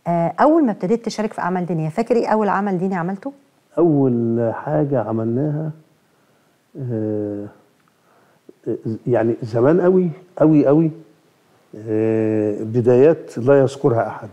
آه، اول ما ابتديت تشارك في اعمال دينيه فاكر ايه اول عمل ديني عملته اول حاجه عملناها آه، يعني زمان قوي قوي قوي آه، بدايات لا يذكرها احد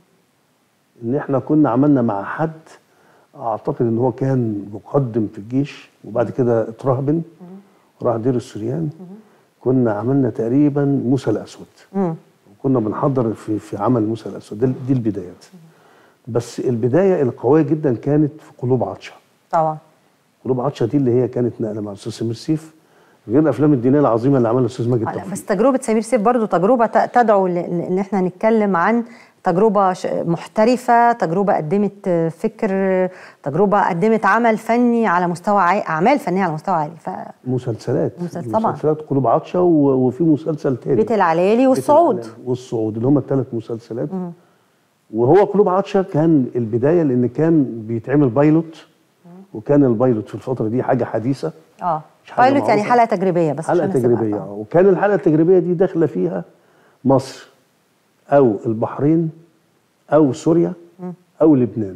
ان احنا كنا عملنا مع حد اعتقد ان هو كان مقدم في الجيش وبعد كده اترهبن وراح دير السريان كنا عملنا تقريبا موسى الاسود وكنا بنحضر في في عمل موسى الاسود دي, دي البدايات بس البدايه القويه جدا كانت في قلوب عطشه طبعا قلوب عطشه دي اللي هي كانت نقله مع الاستاذ سمير سيف غير الافلام الدينيه العظيمه اللي عملها الاستاذ ماجد آه، لا توفيق بس تجربه سمير سيف برضو تجربه ت- تدعو ل- ل- ان احنا نتكلم عن تجربه ش- محترفه تجربه قدمت آه، فكر تجربه قدمت عمل فني على مستوى عالي اعمال فنيه على مستوى عالي مسلسلات مسلسل- طبعا. مسلسلات قلوب عطشه و- وفي مسلسل تاني فبيت العلالي بيت والصعود الإعلام والصعود اللي هم الثلاث مسلسلات وهو قلوب عطشه كان البدايه لان كان بيتعمل بايلوت وكان البايلوت في الفتره دي حاجه حديثه اه مش حاجة بايلوت يعني معروفة. حلقه تجريبيه بس حلقه عشان الناس تبقى تجريبيه فاهمة. آه. وكان الحلقه التجريبيه دي داخله فيها مصر او البحرين او سوريا او لبنان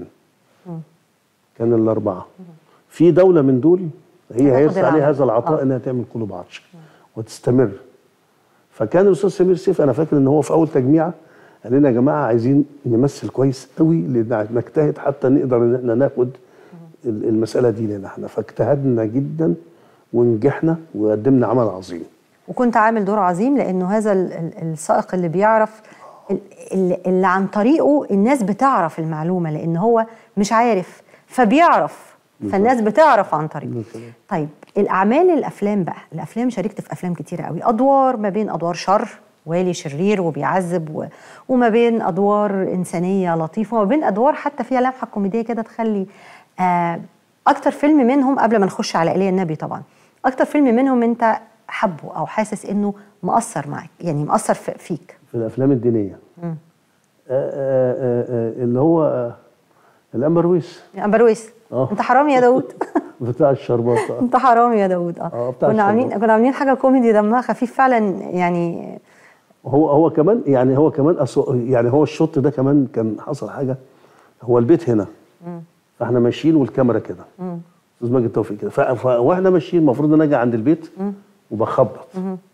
كان الاربعه في دوله من دول هي هتاخد هيرسى عليها العمل. هذا العطاء آه. انها تعمل قلوب عطشه وتستمر فكان الاستاذ سمير سيف انا فاكر ان هو في اول تجميعه قال لنا يا جماعه عايزين نمثل كويس قوي لن- نجتهد حتى نقدر ان احنا ناخد ال- المساله دي لنا احنا فاجتهدنا جدا ونجحنا وقدمنا عمل عظيم وكنت عامل دور عظيم لانه هذا ال- ال- السائق اللي بيعرف ال- ال- اللي عن طريقه الناس بتعرف المعلومه لان هو مش عارف فبيعرف فالناس بتعرف عن طريقه بالظبط. طيب الاعمال الافلام بقى الافلام شاركت في افلام كتيره قوي ادوار ما بين ادوار شر والي شرير وبيعذب و... وما بين ادوار انسانيه لطيفه وما بين ادوار حتى فيها لمحه كوميديه كده تخلي آه اكتر فيلم منهم قبل ما نخش على ايليا النبي طبعا اكتر فيلم منهم انت حبه او حاسس انه مأثر معاك يعني مأثر في- فيك في الافلام الدينيه آه آه آه آه اللي هو آه الامبرويس امبرويس آه. انت حرامي يا داوود بتاع الشربات آه. انت حرامي يا داوود اه, آه، بتاع كنا عاملين الشربات. كنا عاملين حاجه كوميدي دمها خفيف فعلا يعني هو هو كمان يعني هو كمان أسو يعني هو الشوط ده كمان كان حصل حاجه هو البيت هنا فاحنا ماشيين والكاميرا كده استاذ ماجد توفيق كده ف- ف- واحنا ماشيين المفروض ان انا اجي عند البيت وبخبط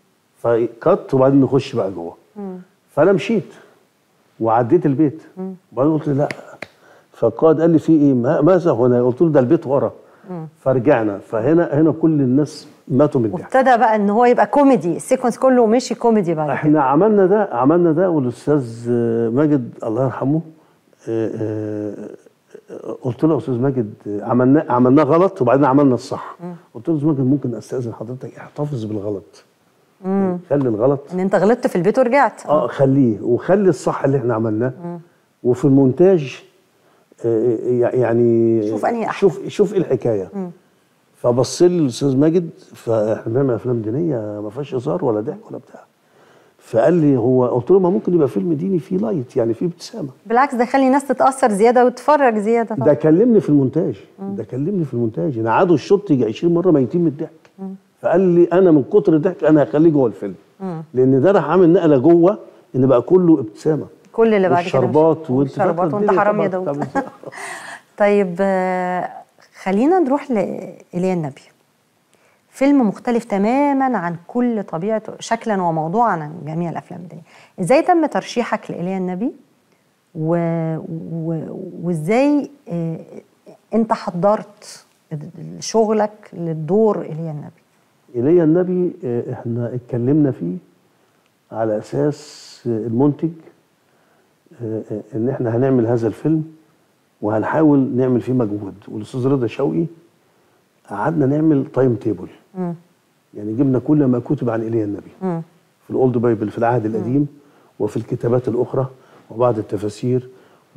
فكت وبعدين نخش بقى جوه فانا مشيت وعديت البيت وبعدين قلت لا فالقائد قال لي في ايه ما- ماذا هنا قلت له ده البيت ورا فرجعنا فهنا هنا كل الناس ماتوا من الضحك وابتدى بقى ان هو يبقى كوميدي السيكونس كله مشي كوميدي بعد كده احنا عملنا ده عملنا ده والاستاذ آه، ماجد الله يرحمه آه، آه، آه، قلت له يا استاذ ماجد آه، عملنا عملناه غلط وبعدين عملنا الصح قلت له يا استاذ ماجد ممكن استاذن حضرتك احتفظ بالغلط خلي الغلط ان انت غلطت في البيت ورجعت اه خليه وخلي الصح اللي احنا عملناه وفي المونتاج آه، يعني شوف أنهي أحسن. شوف شوف ايه الحكايه فبص لي الاستاذ ماجد فاحنا بنعمل افلام دينيه ما فيهاش هزار ولا ضحك ولا بتاع فقال لي هو قلت له ما ممكن يبقى فيلم ديني فيه لايت يعني فيه ابتسامه بالعكس ده يخلي الناس تتاثر زياده وتتفرج زياده طبعا ده كلمني في المونتاج ده كلمني في المونتاج انا قعدوا الشوط يجي 20 مره ميتين من الضحك فقال لي انا من كتر الضحك انا هخليه جوه الفيلم لان ده راح عامل نقله جوه ان بقى كله ابتسامه كل اللي بعد كده مش- والشربات وانت فاكرة والشربات وانت الدنيا حرام يا طبعاً. داوود طبعاً. طيب آه، خلينا نروح لإيليا النبي فيلم مختلف تماما عن كل طبيعته شكلا وموضوعا عن جميع الافلام دي ازاي تم ترشيحك لإيليا النبي و... و... وازاي آه، انت حضرت شغلك للدور إيليا النبي ايليا النبي آه، احنا اتكلمنا فيه على اساس آه، المنتج آه، آه، ان احنا هنعمل هذا الفيلم وهنحاول نعمل فيه مجهود والاستاذ رضا شوقي قعدنا نعمل تايم تيبل يعني جبنا كل ما كتب عن ايليا النبي في الاولد بايبل في العهد القديم وفي الكتابات الاخرى وبعض التفاسير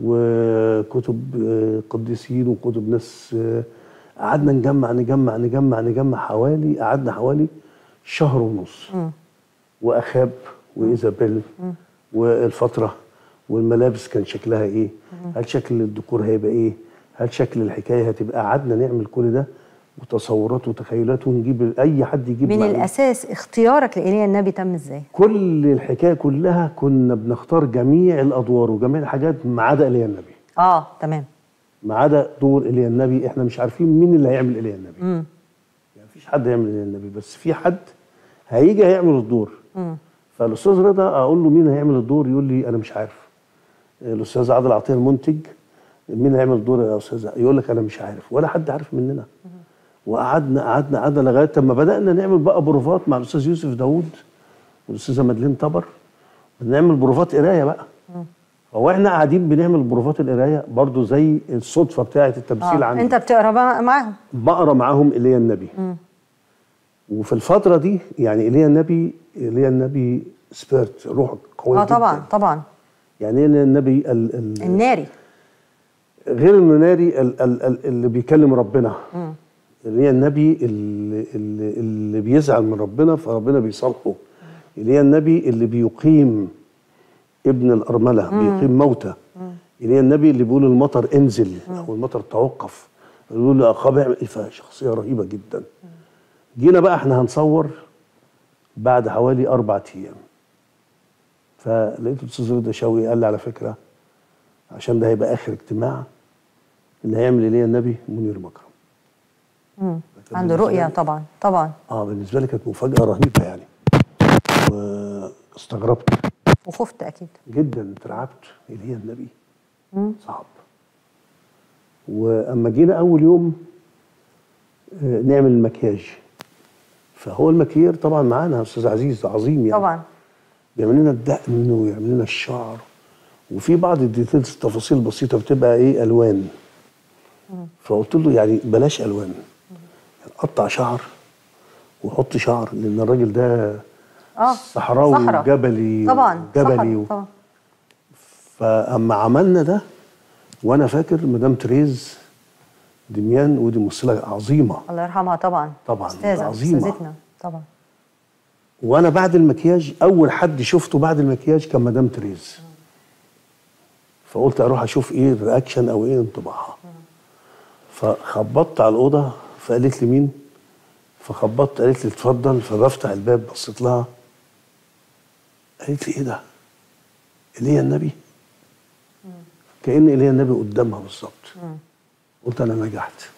وكتب آه، قديسين وكتب ناس آه، قعدنا نجمع نجمع نجمع نجمع حوالي قعدنا حوالي شهر ونص واخاب وايزابيل والفتره والملابس كان شكلها ايه هل شكل الديكور هيبقى ايه هل شكل الحكايه هتبقى قعدنا نعمل كل ده وتصورات وتخيلات ونجيب اي حد يجيب من معلومة. الاساس اختيارك لايليا النبي تم ازاي كل الحكايه كلها كنا بنختار جميع الادوار وجميع الحاجات ما عدا ايليا النبي اه تمام ما عدا دور ايليا النبي احنا مش عارفين مين اللي هيعمل ايليا النبي امم يعني مفيش حد هيعمل ايليا النبي بس في حد هيجي هيعمل الدور امم فالاستاذ رضا اقول له مين هيعمل الدور يقول لي انا مش عارف الاستاذ عادل عطيه المنتج مين اللي هيعمل الدور يا استاذ يقول لك انا مش عارف ولا حد عارف مننا وقعدنا قعدنا قعدنا لغايه لما بدانا نعمل بقى بروفات مع الاستاذ يوسف داوود والاستاذه مدلين طبر بنعمل بروفات قرايه بقى هو احنا قاعدين بنعمل بروفات القرايه برضو زي الصدفه بتاعه التمثيل آه. عندي انت بتقرا بقى معاهم بقرا معاهم ايليا النبي وفي الفتره دي يعني ايليا النبي ايليا النبي سبيرت روح قويه اه طبعا جداً. طبعا يعني ايليا النبي ال ال الناري غير انه ناري ال ال ال اللي بيكلم ربنا ايليا النبي اللي, اللي, اللي بيزعل من ربنا فربنا بيصالحه ايليا النبي اللي بيقيم ابن الارمله بيقيم موتى ايليا النبي اللي بيقول المطر انزل او المطر توقف يقول لأخاب اعمل ايه فشخصيه رهيبه جدا جينا بقى احنا هنصور بعد حوالي اربع ايام فلقيت الاستاذ رضا شوقي قال لي على فكره عشان ده هيبقى اخر اجتماع اللي هيعمل ايليا النبي منير مكرم مم. كان عنده بالنسبة رؤيه لي- طبعا طبعا اه بالنسبه لي كانت مفاجاه رهيبه يعني واستغربت وخفت اكيد جدا اترعبت ايليا النبي مم. صعب واما جينا اول يوم آه، نعمل المكياج فهو المكيير طبعا معانا استاذ عزيز عظيم يعني طبعا بيعمل لنا الدقن ويعمل لنا الشعر وفي بعض الديتيلز تفاصيل بسيطه بتبقى ايه الوان فقلت له يعني بلاش الوان يعني قطع شعر وحط شعر لان الراجل ده اه صحراوي صحراء. وجبلي طبعا جبلي صحراء. و... طبعا فاما عملنا ده وانا فاكر مدام تريز دميان ودي ممثله عظيمه الله يرحمها طبعا طبعاً، استاذه عظيمة. استاذتنا طبعا وانا بعد المكياج اول حد شفته بعد المكياج كان مدام تريز فقلت اروح اشوف ايه الرياكشن او ايه انطباعها فخبطت على الاوضه فقالت لي مين فخبطت قالت لي اتفضل فبفتح الباب بصيت لها قالت لي ايه ده ايليا النبي كان ايليا النبي قدامها بالظبط قلت انا نجحت